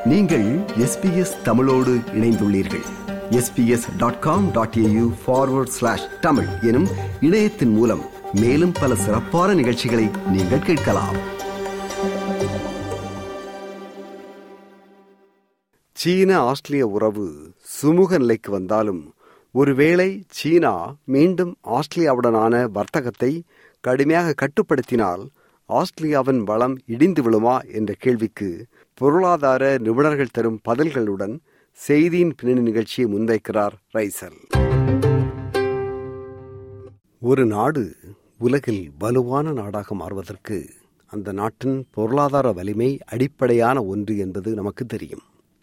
நீங்கள் எஸ்பிஎஸ் தமிழோடு இணைந்துள்ளீர்கள் SBS dot com dot AU forward slash Tamil எனும் இணையத்தின் மூலம் மேலும் பல சிறப்பான நிகழ்ச்சிகளை நீங்கள் கேட்கலாம் சீன ஆஸ்திரேலிய உறவு சுமூக நிலைக்கு வந்தாலும் ஒருவேளை சீனா மீண்டும் ஆஸ்திரேலியாவுடனான வர்த்தகத்தை கடுமையாக கட்டுப்படுத்தினால் ஆஸ்திரேலியாவின் வளம் இடிந்து விழுமா என்ற கேள்விக்கு பொருளாதார நிபுணர்கள் தரும் பதில்களுடன் செய்தியின் பின்னணி நிகழ்ச்சியை முன்வைக்கிறார் ரைசல் ஒரு நாடு உலகில் வலுவான நாடாக மாறுவதற்கு அந்த நாட்டின் பொருளாதார வலிமை அடிப்படையான ஒன்று என்பது நமக்கு தெரியும்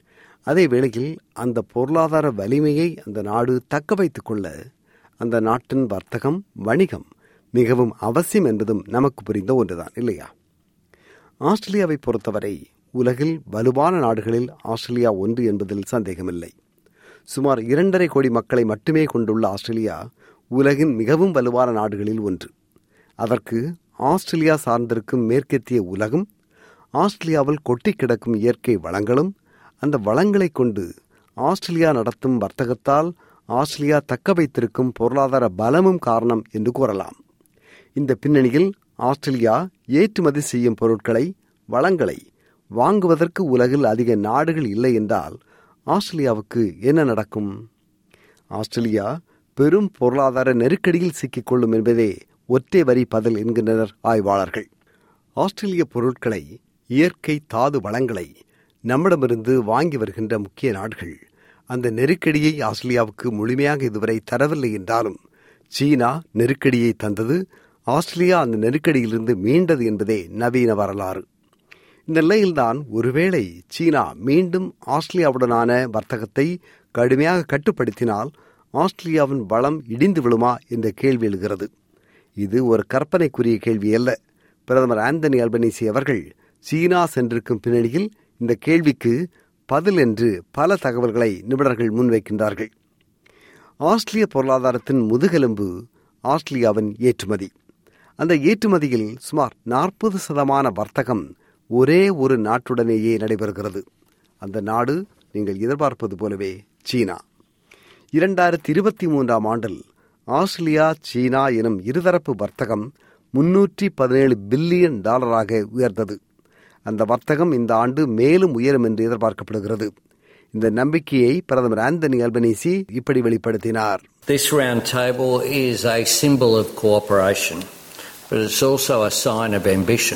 அதே வேளையில் அந்த பொருளாதார வலிமையை அந்த நாடு தக்க வைத்துக் கொள்ள அந்த நாட்டின் வர்த்தகம் வணிகம் மிகவும் அவசியம் என்பதும் நமக்கு புரிந்த ஒன்றுதான் இல்லையா ஆஸ்திரேலியாவை பொறுத்தவரை உலகில் வலுவான நாடுகளில் ஆஸ்திரேலியா ஒன்று என்பதில் சந்தேகமில்லை சுமார் இரண்டரை கோடி மக்களை மட்டுமே கொண்டுள்ள ஆஸ்திரேலியா உலகின் மிகவும் வலுவான நாடுகளில் ஒன்று அதற்கு ஆஸ்திரேலியா சார்ந்திருக்கும் மேற்கத்திய உலகம் ஆஸ்திரேலியாவில் கொட்டி கிடக்கும் இயற்கை வளங்களும் அந்த வளங்களை கொண்டு ஆஸ்திரேலியா நடத்தும் வர்த்தகத்தால் ஆஸ்திரேலியா தக்க வைத்திருக்கும் பொருளாதார பலமும் காரணம் என்று கூறலாம் இந்த பின்னணியில் ஆஸ்திரேலியா ஏற்றுமதி செய்யும் பொருட்களை வளங்களை வாங்குவதற்கு உலகில் அதிக நாடுகள் இல்லை என்றால் ஆஸ்திரேலியாவுக்கு என்ன நடக்கும் ஆஸ்திரேலியா பெரும் பொருளாதார நெருக்கடியில் சிக்கிக்கொள்ளும் என்பதே ஒற்றை வரி பதில் என்கின்றனர் ஆய்வாளர்கள் ஆஸ்திரேலிய பொருட்களை இயற்கை தாது வளங்களை நம்மிடமிருந்து வாங்கி வருகின்ற முக்கிய நாடுகள் அந்த நெருக்கடியை ஆஸ்திரேலியாவுக்கு முழுமையாக இதுவரை தரவில்லை என்றாலும் சீனா நெருக்கடியை தந்தது ஆஸ்திரேலியா அந்த நெருக்கடியிலிருந்து மீண்டது என்பதே நவீன வரலாறு இந்த நிலையில்தான் ஒருவேளை சீனா மீண்டும் ஆஸ்திரேலியாவுடனான வர்த்தகத்தை கடுமையாக கட்டுப்படுத்தினால் ஆஸ்திரேலியாவின் வளம் இடிந்து விழுமா என்ற கேள்வி எழுகிறது இது ஒரு கற்பனைக்குரிய கேள்வி அல்ல பிரதமர் ஆந்தனி அல்பனீசி அவர்கள் சீனா சென்றிருக்கும் பின்னணியில் இந்த கேள்விக்கு பதில் என்று பல தகவல்களை நிபுணர்கள் முன்வைக்கின்றார்கள் ஆஸ்திரேலிய பொருளாதாரத்தின் முதுகெலும்பு ஆஸ்திரேலியாவின் ஏற்றுமதி அந்த ஏற்றுமதியில் சுமார் நாற்பது சதமான வர்த்தகம் ஒரே ஒரு நாட்டுடனேயே நடைபெறுகிறது அந்த நாடு நீங்கள் எதிர்பார்ப்பது போலவே சீனா இரண்டாயிரத்தி இருபத்தி மூன்றாம் ஆண்டில் ஆஸ்திரேலியா சீனா எனும் இருதரப்பு வர்த்தகம் முன்னூற்றி பதினேழு பில்லியன் டாலராக உயர்ந்தது அந்த வர்த்தகம் இந்த ஆண்டு மேலும் உயரும் என்று எதிர்பார்க்கப்படுகிறது இந்த நம்பிக்கையை பிரதமர் ஆந்தனி அல்பனீசி இப்படி வெளிப்படுத்தினார் This round table is a symbol of cooperation, but it's also a sign of ambition.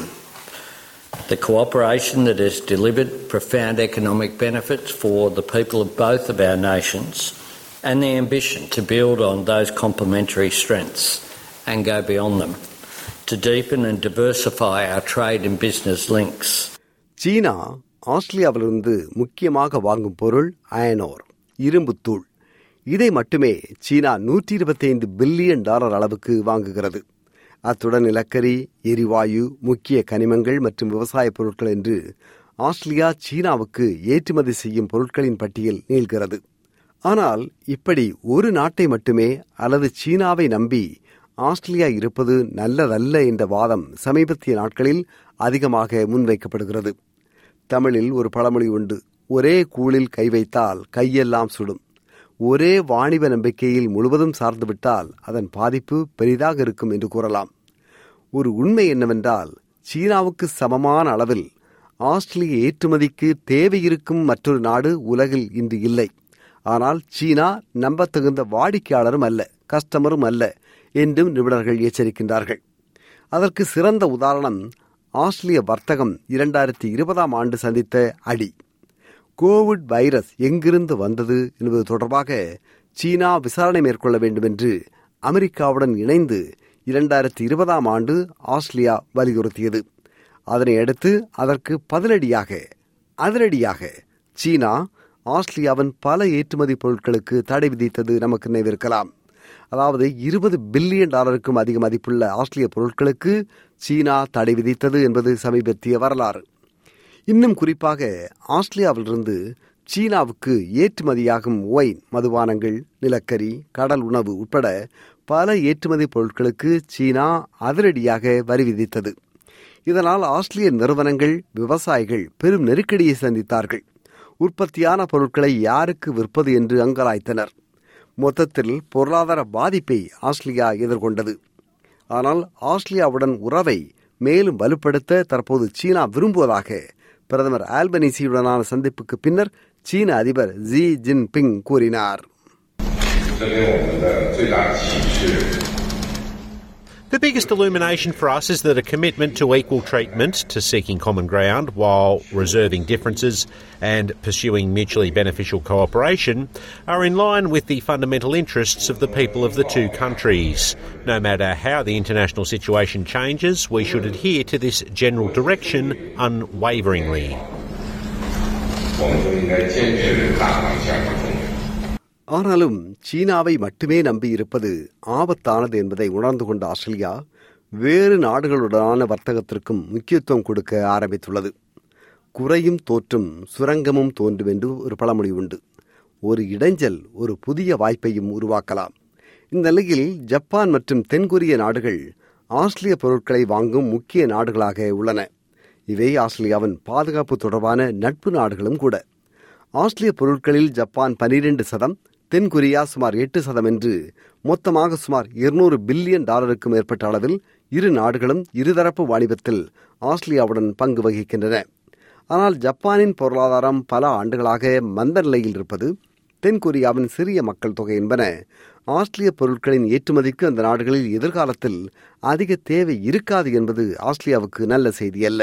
The cooperation that has delivered profound economic benefits for the people of both of our nations, and the ambition to build on those complementary strengths and go beyond them, to deepen and diversify our trade and business links. சீனா ஆஸ்திரேலியாவிலிருந்து முக்கியமாக வாங்கும் பொருள் iron ore இரும்புத்தூள் இதை மட்டுமே சீனா நூற்றி இருபத்தைந்து billion dollar அளவுக்கு வாங்குகிறது அத்துடன் நிலக்கரி எரிவாயு முக்கிய கனிமங்கள் மற்றும் விவசாய பொருட்கள் என்று ஆஸ்திரேலியா சீனாவுக்கு ஏற்றுமதி செய்யும் பொருட்களின் பட்டியல் நீள்கிறது ஆனால் இப்படி ஒரு நாட்டை மட்டுமே அல்லது சீனாவை நம்பி ஆஸ்திரேலியா இருப்பது நல்லதல்ல என்ற வாதம் சமீபத்திய நாட்களில் அதிகமாக முன்வைக்கப்படுகிறது தமிழில் ஒரு பழமொழி உண்டு ஒரே கூழில் கை வைத்தால் கையெல்லாம் சுடும் ஒரே வாணிப நம்பிக்கையில் முழுவதும் சார்ந்துவிட்டால் அதன் பாதிப்பு பெரிதாக இருக்கும் என்று கூறலாம் ஒரு உண்மை என்னவென்றால் சீனாவுக்கு சமமான அளவில் ஆஸ்திரேலிய ஏற்றுமதிக்கு தேவை இருக்கும் மற்றொரு நாடு உலகில் இன்று இல்லை ஆனால் சீனா நம்பத்தகுந்த வாடிக்கையாளரும் அல்ல கஸ்டமரும் அல்ல என்றும் நிபுணர்கள் எச்சரிக்கின்றார்கள் அதற்கு சிறந்த உதாரணம் ஆஸ்திரேலிய வர்த்தகம் இரண்டாயிரத்தி இருபதாம் ஆண்டு சந்தித்த அடி கோவிட் வைரஸ் எங்கிருந்து வந்தது என்பது தொடர்பாக சீனா விசாரணை மேற்கொள்ள வேண்டும் என்று அமெரிக்காவுடன் இணைந்து இரண்டாயிரத்தி இருபதாம் ஆண்டு ஆஸ்திரேலியா வலியுறுத்தியது அதனை அடுத்து அதற்கு பதிலடியாக அதிரடியாக சீனா ஆஸ்திரேலியாவின் பல ஏற்றுமதி பொருட்களுக்கு தடை விதித்தது நமக்கு நினைவிருக்கலாம் அதாவது இருபது பில்லியன் டாலருக்கும் அதிக மதிப்புள்ள ஆஸ்திரேலிய பொருட்களுக்கு சீனா தடை விதித்தது என்பது சமீபத்திய வரலாறு இன்னும் குறிப்பாக ஆஸ்திரேலியாவிலிருந்து சீனாவுக்கு ஏற்றுமதியாகும் ஒயின் மதுபானங்கள் நிலக்கரி கடல் உணவு உட்பட பல ஏற்றுமதி பொருட்களுக்கு சீனா அதிரடியாக வரி விதித்தது இதனால் ஆஸ்திரேலிய நிறுவனங்கள் விவசாயிகள் பெரும் நெருக்கடியை சந்தித்தார்கள் உற்பத்தியான பொருட்களை யாருக்கு விற்பது என்று அங்கலாய்த்தனர் மொத்தத்தில் பொருளாதார பாதிப்பை ஆஸ்திரேலியா எதிர்கொண்டது ஆனால் ஆஸ்திரேலியாவுடன் உறவை மேலும் வலுப்படுத்த தற்போது சீனா விரும்புவதாக பிரதமர் ஆல்பனீசியுடனான சந்திப்புக்கு பின்னர் சீன அதிபர் ஜி ஜின்பிங் கூறினார் 这给我们的最大启示 The biggest illumination for us is that a commitment to equal treatment, to seeking common ground while reserving differences and pursuing mutually beneficial cooperation, are in line with the fundamental interests of the people of the two countries. No matter how the international situation changes, we should adhere to this general direction unwaveringly. 我们都应该坚持大方向的宗旨。 ஆனாலும் சீனாவை மட்டுமே நம்பியிருப்பது ஆபத்தானது என்பதை உணர்ந்து கொண்ட Australia வேறு நாடுகளுடனான வர்த்தகத்திற்கும் முக்கியத்துவம் கொடுக்க ஆரம்பித்துள்ளது குறையும் தோற்றும் சுரங்கமும் தோன்றும் என்று ஒரு பழமொழி உண்டு ஒரு இடைஞ்சல் ஒரு புதிய வாய்ப்பையும் உருவாக்கலாம் இந்த நிலையில் ஜப்பான் மற்றும் தென்கொரிய நாடுகள் ஆஸ்திரேலிய பொருட்களை வாங்கும் முக்கிய நாடுகளாக உள்ளன இவை ஆஸ்திரேலியாவின் பாதுகாப்பு தொடர்பான நட்பு நாடுகளும் கூட ஆஸ்திரேலிய பொருட்களில் ஜப்பான் பனிரெண்டு சதம் தென்கொரியா சுமார் எட்டு சதம் என்று மொத்தமாக சுமார் இருநூறு பில்லியன் டாலருக்கும் மேற்பட்ட அளவில் இரு நாடுகளும் இருதரப்பு வாணிபத்தில் ஆஸ்திரேலியாவுடன் பங்கு வகிக்கின்றன ஆனால் ஜப்பானின் பொருளாதாரம் பல ஆண்டுகளாக மந்த நிலையில் இருப்பது தென்கொரியாவின் சிறிய மக்கள் தொகை என்பன ஆஸ்திரேலிய பொருட்களின் ஏற்றுமதிக்கு அந்த நாடுகளில் எதிர்காலத்தில் அதிக தேவை இருக்காது என்பது ஆஸ்திரேலியாவுக்கு நல்ல செய்தி அல்ல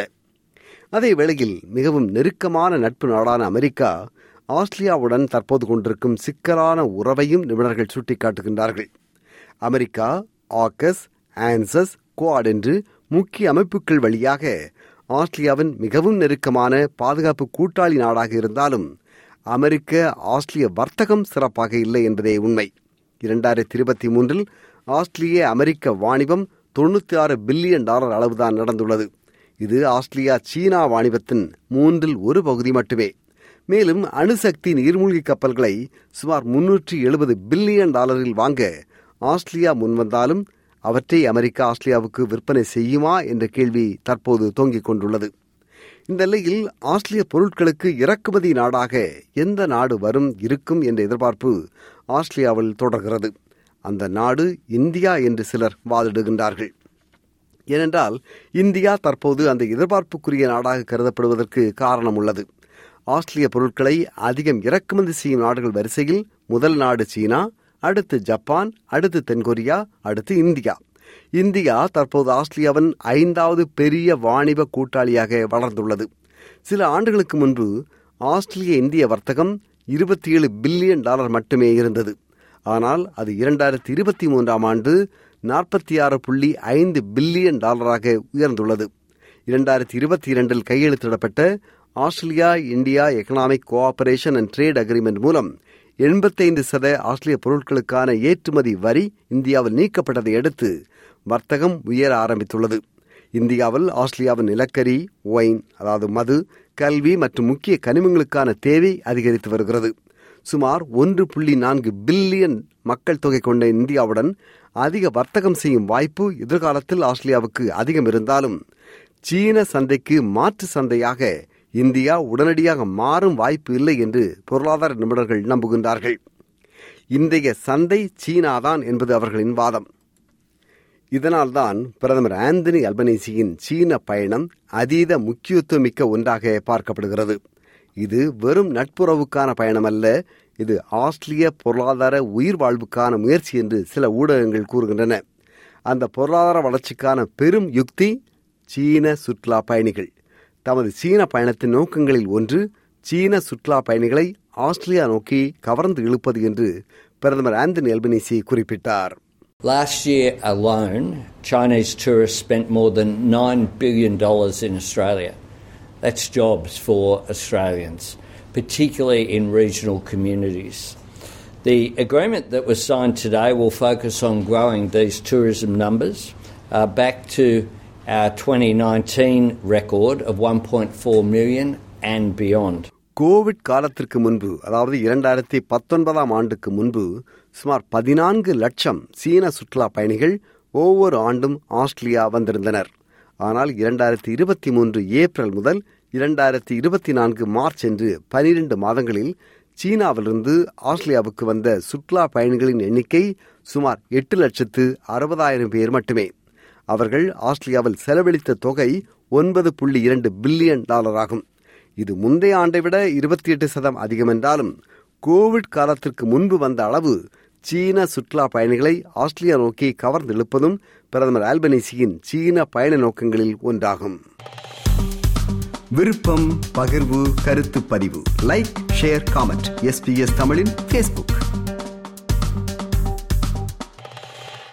அதே வேளையில் மிகவும் நெருக்கமான நட்பு நாடான அமெரிக்கா ஆஸ்திரேலியாவுடன் தற்போது கொண்டிருக்கும் சிக்கலான உறவையும் நிபுணர்கள் சுட்டிக்காட்டுகின்றார்கள் அமெரிக்கா ஆக்கஸ் ஆன்சஸ் குவாட் என்று முக்கிய அமைப்புகள் வழியாக ஆஸ்திரேலியாவின் மிகவும் நெருக்கமான பாதுகாப்பு கூட்டாளி நாடாக இருந்தாலும் அமெரிக்க ஆஸ்திரேலிய வர்த்தகம் சிறப்பாக இல்லை என்பதே உண்மை இரண்டாயிரத்தி இருபத்தி மூன்றில் ஆஸ்திரேலிய அமெரிக்க வாணிபம் தொண்ணூற்றி ஆறு பில்லியன் டாலர் அளவுதான் நடந்துள்ளது இது ஆஸ்திரேலியா சீனா வாணிபத்தின் மூன்றில் ஒரு பகுதி மட்டுமே மேலும் அணுசக்தி நீர்மூழ்கி கப்பல்களை சுமார் முன்னூற்றி எழுபது பில்லியன் டாலரில் வாங்க ஆஸ்திரேலியா முன்வந்தாலும் அவற்றை அமெரிக்கா ஆஸ்திரேலியாவுக்கு விற்பனை செய்யுமா என்ற கேள்வி தற்போது தொங்கிக் கொண்டுள்ளது இந்த நிலையில் ஆஸ்திரேலிய பொருட்களுக்கு இறக்குமதி நாடாக எந்த நாடு வரும் இருக்கும் என்ற எதிர்பார்ப்பு ஆஸ்திரேலியாவில் தொடர்கிறது அந்த நாடு இந்தியா என்று சிலர் வாதிடுகின்றார்கள் ஏனென்றால் இந்தியா தற்போது அந்த எதிர்பார்ப்புக்குரிய நாடாக கருதப்படுவதற்கு காரணம் உள்ளது ஆஸ்திரேலிய பொருட்களை அதிகம் இறக்குமதி செய்யும் நாடுகள் வரிசையில் முதல் நாடு சீனா அடுத்து ஜப்பான் அடுத்து தென்கொரியா அடுத்து இந்தியா இந்தியா தற்போது ஆஸ்திரேலியாவின் ஐந்தாவது பெரிய வாணிப கூட்டாளியாக வளர்ந்துள்ளது சில ஆண்டுகளுக்கு முன்பு ஆஸ்திரேலிய இந்திய வர்த்தகம் இருபத்தி ஏழு பில்லியன் டாலர் மட்டுமே இருந்தது ஆனால் அது இரண்டாயிரத்தி இருபத்தி மூன்றாம் ஆண்டு நாற்பத்தி ஆறு புள்ளி ஐந்து பில்லியன் டாலராக உயர்ந்துள்ளது இரண்டாயிரத்தி இருபத்தி இரண்டில் கையெழுத்திடப்பட்ட Australia India economic cooperation and trade agreement மூலம் எண்பத்தைந்து சத ஆஸ்திரேலிய பொருட்களுக்கான ஏற்றுமதி வரி இந்தியாவில் நீக்கப்பட்டதை அடுத்து வர்த்தகம் உயர ஆரம்பித்துள்ளது இந்தியாவில் ஆஸ்திரேலியாவின் நிலக்கரி ஒயின் அதாவது மது கல்வி மற்றும் முக்கிய கனிமங்களுக்கான தேவை அதிகரித்து வருகிறது சுமார் ஒன்று புள்ளி நான்கு பில்லியன் மக்கள் தொகை கொண்ட இந்தியாவுடன் அதிக வர்த்தகம் செய்யும் வாய்ப்பு எதிர்காலத்தில் ஆஸ்திரேலியாவுக்கு அதிகம் இருந்தாலும் சீன சந்தைக்கு மாற்று சந்தையாக இந்தியா உடனடியாக மாறும் வாய்ப்பு இல்லை என்று பொருளாதார நிபுணர்கள் நம்புகின்றார்கள் இன்றைய சந்தை சீனாதான் என்பது அவர்களின் வாதம் இதனால்தான் பிரதமர் ஆந்தனி அல்பனீசியின் சீன பயணம் அதீத முக்கியத்துவமிக்க ஒன்றாக பார்க்கப்படுகிறது இது வெறும் நட்புறவுக்கான பயணம் அல்ல இது ஆஸ்திரேலிய பொருளாதார உயிர் வாழ்வுக்கான முயற்சி என்று சில ஊடகங்கள் கூறுகின்றன அந்த பொருளாதார வளர்ச்சிக்கான பெரும் யுக்தி சீன சுற்றுலா பயணிகள் தமது சீன பயணத்தின் நோக்கங்களில் ஒன்று சீன சுற்றுலா பயணிகளை ஆஸ்திரேலியா நோக்கி கவர்ந்து இழுப்பது என்று பிரதமர் ஆந்தனி அல்பனீசி குறிப்பிட்டார் Last year alone, Chinese tourists spent more than $9 billion in Australia. That's jobs for Australians, particularly in regional communities. The agreement that was signed today will focus on growing these tourism numbers uh, back to our 2019 record of 1.4 million and beyond. Covid காலத்திற்கு முன்பு அதாவது இரண்டாயிரத்தி பத்தொன்பதாம் ஆண்டுக்கு முன்பு சுமார் பதினான்கு லட்சம் சீன சுற்றுலா பயணிகள் ஒவ்வொரு ஆண்டும் ஆஸ்திரேலியா வந்திருந்தனர் ஆனால் இரண்டாயிரத்தி இருபத்தி மூன்று ஏப்ரல் முதல் இரண்டாயிரத்தி இருபத்தி நான்கு மார்ச் என்று பனிரெண்டு மாதங்களில் சீனாவிலிருந்து ஆஸ்திரேலியாவுக்கு வந்த சுற்றுலா பயணிகளின் எண்ணிக்கை சுமார் எட்டு லட்சத்து அறுபதாயிரம் பேர் மட்டுமே அவர்கள் ஆஸ்திரேலியாவில் செலவழித்த தொகை ஒன்பது புள்ளி இரண்டு பில்லியன் டாலர் ஆகும் இது முந்தைய ஆண்டை விட இருபத்தி எட்டு சதம் அதிகம் என்றாலும் கோவிட் காலத்திற்கு முன்பு வந்த அளவு சீன சுற்றுலா பயணிகளை ஆஸ்திரேலியா நோக்கி கவர்ந்தெழுப்பதும் பிரதமர் ஆல்பனீசியின் சீன பயண நோக்கங்களில் ஒன்றாகும் விருப்பம் பகிர்வு கருத்து பதிவு லைக் ஷேர் காமெண்ட் எஸ்பிஎஸ் தமிழின் ஃபேஸ்புக்